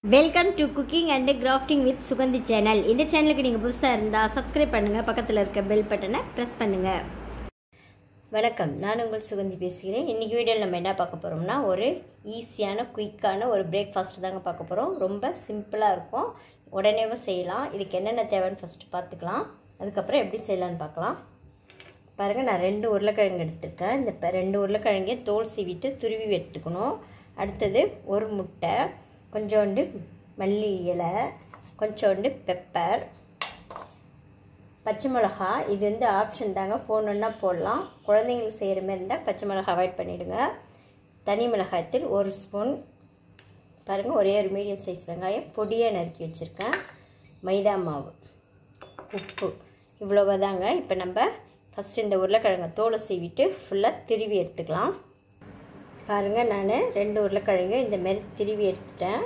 welcome to cooking and crafting with Suganthi channel இந்த சேனலுக்கு நீங்கள் புதுசாக இருந்தால் சப்ஸ்கிரைப் பண்ணுங்கள் பக்கத்தில் இருக்க பெல் பட்டனை ப்ரெஸ் பண்ணுங்கள் வணக்கம் நான் உங்கள் சுகந்தி பேசுகிறேன் இன்றைக்கி வீடியோவில் நம்ம என்ன பார்க்க போகிறோம்னா ஒரு ஈஸியான குயிக்கான ஒரு பிரேக்ஃபாஸ்ட் தாங்க பார்க்க போகிறோம் ரொம்ப சிம்பிளாக இருக்கும் உடனேவும் செய்யலாம் இதுக்கு என்னென்ன தேவைன்னு ஃபஸ்ட்டு பார்த்துக்கலாம் அதுக்கப்புறம் எப்படி செய்யலான்னு பார்க்கலாம் பாருங்கள் நான் ரெண்டு உருளைக்கிழங்கு எடுத்துருக்கேன் இந்த ப- ரெண்டு உருளைக்கிழங்கையும் தோல் சீவிட்டு துருவி எடுத்துக்கணும் அடுத்தது ஒரு முட்டை கொஞ்சோண்டு மல்லி இலை கொஞ்சோண்டு பெப்பர் பச்சை மிளகா இது வந்து ஆப்ஷன் தாங்க போடணுன்னா போடலாம் குழந்தைங்களுக்கு செய்கிற மாதிரி இருந்தால் பச்சை மிளகா அவாய்ட் பண்ணிவிடுங்க தனி மிளகாயத்தில் ஒரு ஸ்பூன் பாருங்கள் ஒரே ஒரு மீடியம் சைஸ் வெங்காயம் பொடியாக நறுக்கி வச்சுருக்கேன் மைதா மாவு உப்பு இவ்வளவு தாங்க இப்போ நம்ம ஃபஸ்ட்டு இந்த உருளைக்கிழங்கை தோலை சீவிட்டு ஃபுல்லாக திருவி எடுத்துக்கலாம் பாருங்கள் நான் ரெண்டு உருளைக்கிழங்கு இந்த மாதிரி திருவி எடுத்துட்டேன்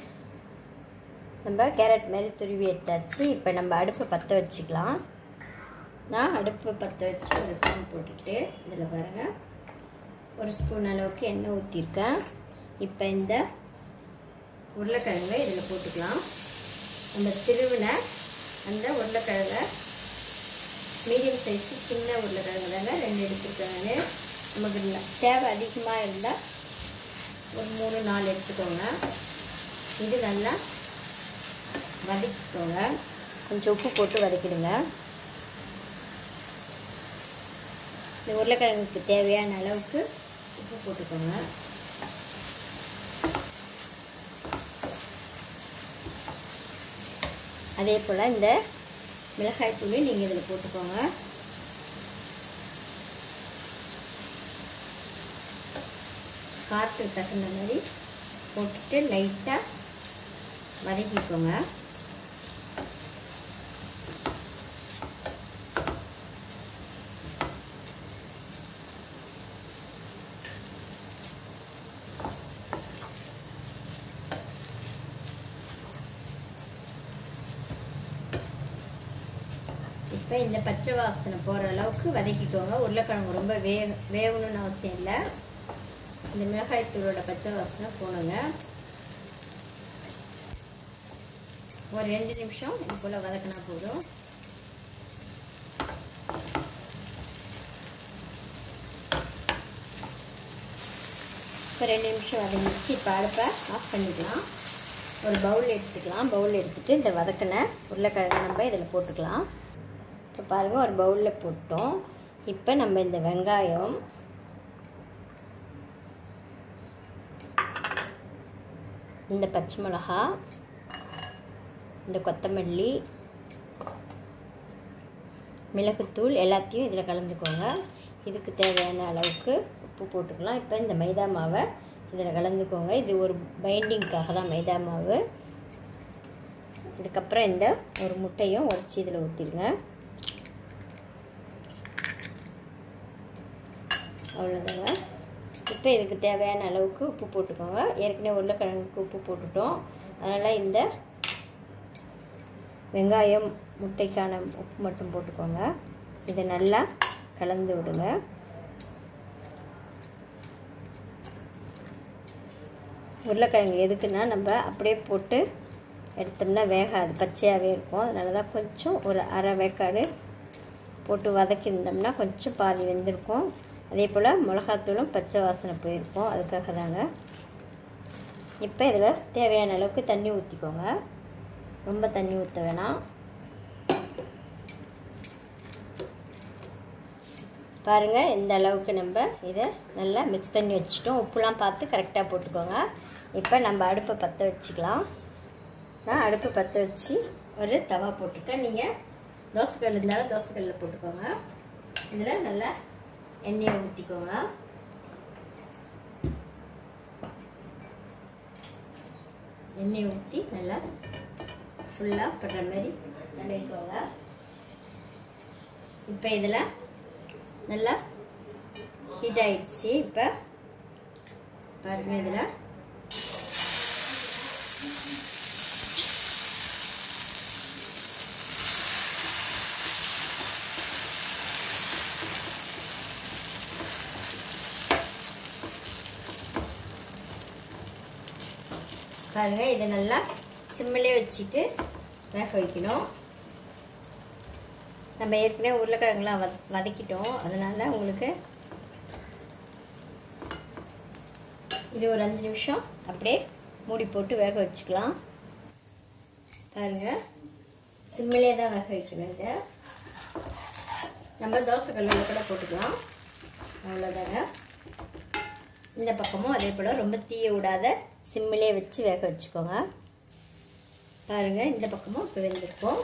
நம்ம கேரட் மாதிரி துருவி எடுத்தாச்சு இப்போ நம்ம அடுப்பை பற்ற வச்சுக்கலாம் நான் அடுப்பை பற்ற வச்சு ஒரு பேன் போட்டுட்டு இதில் பாருங்கள் ஒரு ஸ்பூன் அளவுக்கு எண்ணெய் ஊற்றிருக்கேன் இப்போ இந்த உருளைக்கிழங்கை இதில் போட்டுக்கலாம் நம்ம திருவின அந்த உருளைக்கிழங்கை மீடியம் சைஸு சின்ன உருளைக்கிழங்கு தாங்க ரெண்டு எடுத்துருக்கேன் நான் நமக்கு ந- தேவை அதிகமாக இருந்தால் ஒரு மூணு நாலு எடுத்துக்கோங்க இது நல்லா வதக்கிக்கோங்க கொஞ்சம் உப்பு போட்டு வதக்கிடுங்க இந்த உருளைக்கிழங்குக்கு தேவையான அளவுக்கு உப்பு போட்டுக்கோங்க அதே போல் இந்த மிளகாய் தூள் நீங்கள் இதில் போட்டுக்கோங்க காற்று தகுந்த மாதிரி போட்டுட்டு லைட்டாக வதக்கிக்கோங்க இப்போ இந்த பச்சை வாசனை போகிற அளவுக்கு வதக்கிக்கோங்க உருளைக்கிழங்கு ரொம்ப வே வேகணும்னு அவசியம் இல்லை இந்த மிளகாய் தூளோட பச்சை வாசனை போடுங்க ஒரு ரெண்டு நிமிஷம் இது போல் வதக்கினா போதும் இப்போ ரெண்டு நிமிஷம் வதங்கிச்சு இப்போ அடுப்பை ஆஃப் பண்ணிக்கலாம் ஒரு பவுல் எடுத்துக்கலாம் பவுல் எடுத்துட்டு இந்த வதக்கின உருளைக்கிழங்கு நம்ம இதில் போட்டுக்கலாம் இப்போ பாருங்கள் ஒரு பவுலில் போட்டோம் இப்போ நம்ம இந்த வெங்காயம் இந்த பச்சை மிளகா இந்த கொத்தமல்லி மிளகுத்தூள் எல்லாத்தையும் இதில் கலந்துக்கோங்க இதுக்கு தேவையான அளவுக்கு உப்பு போட்டுக்கலாம் இப்போ இந்த மைதா மாவை இதில் கலந்துக்கோங்க இது ஒரு பைண்டிங்க்காக தான் மைதா மாவு இதுக்கப்புறம் இந்த ஒரு முட்டையும் உடச்சி இதில் ஊற்றிடுங்க அவ்வளோதாங்க இப்போ இதுக்கு தேவையான அளவுக்கு உப்பு போட்டுக்கோங்க ஏற்கனவே உருளைக்கிழங்குக்கு உப்பு போட்டுட்டோம் அதனால் இந்த வெங்காயம் முட்டைக்கான உப்பு மட்டும் போட்டுக்கோங்க இதை நல்லா கலந்து விடுங்க உருளைக்கிழங்கு எதுக்குன்னா நம்ம அப்படியே போட்டு எடுத்தோம்னா வேகாது பச்சையாகவே இருக்கும் அதனால தான் கொஞ்சம் ஒரு அரை வேக்காடு போட்டு வதக்கியிருந்தோம்னா கொஞ்சம் பாதி வெந்திருக்கும் அதே போல் மிளகாத்தூளும் பச்சை வாசனை போயிருக்கும் அதுக்காக தாங்க இப்போ இதில் தேவையான அளவுக்கு தண்ணி ஊற்றிக்கோங்க ரொம்ப தண்ணி ஊற்ற வேணாம் பாருங்கள் இந்த அளவுக்கு நம்ம இதை நல்லா மிக்ஸ் பண்ணி வச்சுட்டோம் உப்புலாம் பார்த்து கரெக்டாக போட்டுக்கோங்க இப்போ நம்ம அடுப்பை பற்ற வச்சுக்கலாம் நான் அடுப்பு பற்ற வச்சு ஒரு தவா போட்டிருக்கேன் நீங்கள் தோசைக்கல் இருந்தாலும் தோசைக்கல்லில் போட்டுக்கோங்க இதில் நல்லா எண்ணெயை ஊற்றிக்கோங்க எண்ணெயை ஊற்றி நல்லா ஃபுல்லாக படுற மாதிரி தடவிக்கோங்க இப்போ இதில் நல்லா ஹீட் ஆயிடுச்சு இப்போ பாருங்கள் இதில் பாருங்கள் இதை நல்லா சிம்மிலே வச்சுட்டு வேக வைக்கணும் நம்ம ஏற்கனவே உருளைக்கிழங்குலாம் வத வதக்கிட்டோம் அதனால் உங்களுக்கு இது ஒரு அஞ்சு நிமிஷம் அப்படியே மூடி போட்டு வேக வச்சுக்கலாம் பாருங்கள் சிம்மிலே தான் வேக வைக்கணும் இதை நம்ம தோசை கல்லில் கூட போட்டுக்கலாம் அவ்வளோதாங்க இந்த பக்கமும் அதே போல் ரொம்ப தீய விடாத சிம்மிலே வச்சு வேக வச்சுக்கோங்க பாருங்கள் இந்த பக்கமும் இப்போ வெந்திருக்கும்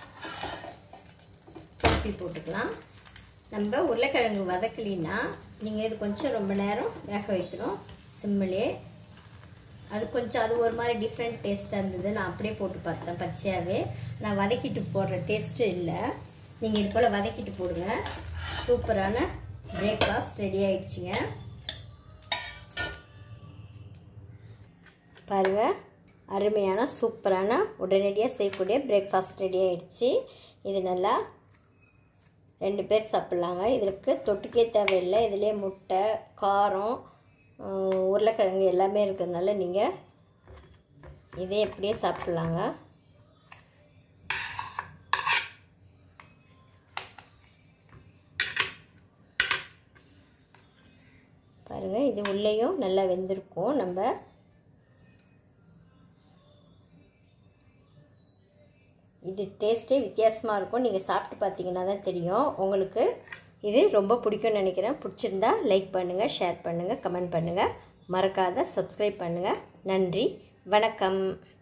திருப்பி போட்டுக்கலாம் நம்ம உருளைக்கிழங்கு வதக்கலின்னா நீங்கள் இது கொஞ்சம் ரொம்ப நேரம் வேக வைக்கணும் சிம்மிலே அது கொஞ்சம் அது ஒரு மாதிரி டிஃப்ரெண்ட் டேஸ்ட்டாக இருந்தது நான் அப்படியே போட்டு பார்த்தேன் பச்சையாகவே நான் வதக்கிட்டு போடுற டேஸ்ட்டு இல்லை நீங்கள் இது போல் வதக்கிட்டு போடுங்க சூப்பரான பிரேக்ஃபாஸ்ட் ரெடி ஆயிடுச்சுங்க பாருங்கள் அருமையான சூப்பரான உடனடியாக செய்யக்கூடிய பிரேக்ஃபாஸ்ட் ரெடி ஆயிடுச்சு இது நல்லா ரெண்டு பேர் சாப்பிட்லாங்க இதற்கு தொட்டுக்கே தேவையில்லை இதிலே முட்டை காரம் உருளைக்கிழங்கு எல்லாமே இருக்கிறதுனால நீங்கள் இதே எப்படியே சாப்பிட்லாங்க பாருங்கள் இது உள்ளேயும் நல்லா வெந்திருக்கும் நம்ம இது டேஸ்ட்டே வித்தியாசமாக இருக்கும் நீங்கள் சாப்பிட்டு பார்த்தீங்கன்னா தான் தெரியும் உங்களுக்கு இது ரொம்ப பிடிக்கும்னு நினைக்கிறேன் பிடிச்சிருந்தா லைக் பண்ணுங்கள் ஷேர் பண்ணுங்கள் கமெண்ட் பண்ணுங்கள் மறக்காத சப்ஸ்கிரைப் பண்ணுங்கள் நன்றி வணக்கம்